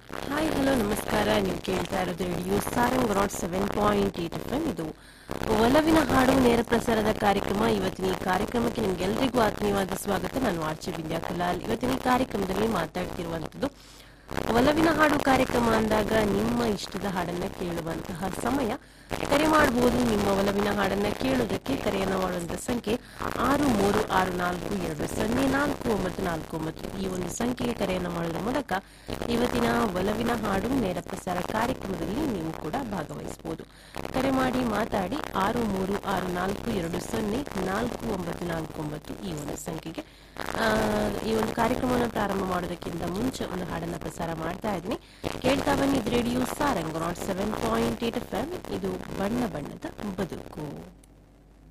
hi hello ನಮಸ್ಕಾರ ನೀವು ಕೇಳ್ತಾ ಇರೋದು ರೇಡಿಯೋ ಸಾರಂಗ್ ರಾಡ್ ಸೆವೆನ್ ಪಾಯಿಂಟ್ ಏಟ್ ಎಫ್ ಇದು ಒಲವಿನ ಹಾಡು ನೇರ ಪ್ರಸಾರದ ಕಾರ್ಯಕ್ರಮ ಇವತ್ತಿನ ಈ ಕಾರ್ಯಕ್ರಮಕ್ಕೆ ನಿಮ್ಗೆಲ್ರಿಗೂ ಆತ್ಮೀಯವಾದ ಸ್ವಾಗತ ನಾನು ಆರ್ಚೆ ವಿದ್ಯಾ ಕಲಾಲ್ ಇವತ್ತಿನ ಈ ಕಾರ್ಯಕ್ರಮದಲ್ಲಿ ಮಾತಾಡ್ತಿರುವಂತದ್ದು ಒಲವಿನ ಹಾಡು ಕಾರ್ಯಕ್ರಮ ಅಂದಾಗ ನಿಮ್ಮ ಇಷ್ಟದ ಹಾಡನ್ನ ಕೇಳುವಂತಹ ಸಮಯ ಕರೆ ಮಾಡಬಹುದು ನಿಮ್ಮ ಒಲವಿನ ಹಾಡನ್ನ ಕೇಳುವುದಕ್ಕೆ ಕರೆಯನ್ನು ಮಾಡುವಂತಹ ಸಂಖ್ಯೆ ಆರು ಮೂರು ಆರು ನಾಲ್ಕು ಎರಡು ಸೊನ್ನೆ ನಾಲ್ಕು ಒಂಬತ್ತು ನಾಲ್ಕು ಒಂಬತ್ತು ಈ ಒಂದು ಸಂಖ್ಯೆಗೆ ಕರೆಯನ್ನು ಮಾಡೋದ್ರ ಮೂಲಕ ಇವತ್ತಿನ ಒಲವಿನ ಹಾಡು ನೇರ ಪ್ರಸಾರ ಕಾರ್ಯಕ್ರಮದಲ್ಲಿ ನೀವು ಕೂಡ ಭಾಗವಹಿಸಬಹುದು ಕರೆ ಮಾಡಿ ಮಾತಾಡಿ ಆರು ಮೂರು ಆರು ನಾಲ್ಕು ಎರಡು ಸೊನ್ನೆ ನಾಲ್ಕು ಒಂಬತ್ತು ನಾಲ್ಕು ಒಂಬತ್ತು ಈ ಒಂದು ಸಂಖ್ಯೆಗೆ ಆ, ಈ ಒಂದು ಕಾರ್ಯಕ್ರಮವನ್ನು ಪ್ರಾರಂಭ ಮಾಡೋದಕ್ಕಿಂತ ಮುಂಚೆ ಒಂದು ಹಾಡನ್ನ ಪ್ರಸಾರ ಮಾಡ್ತಾ ಇದ್ದೀನಿ ಕೇಳ್ತಾ ಬನ್ನಿ ಇದು radio Sarang nought seven point eight F ಇದು ಬಣ್ಣ ಬಣ್ಣದ ಬದುಕು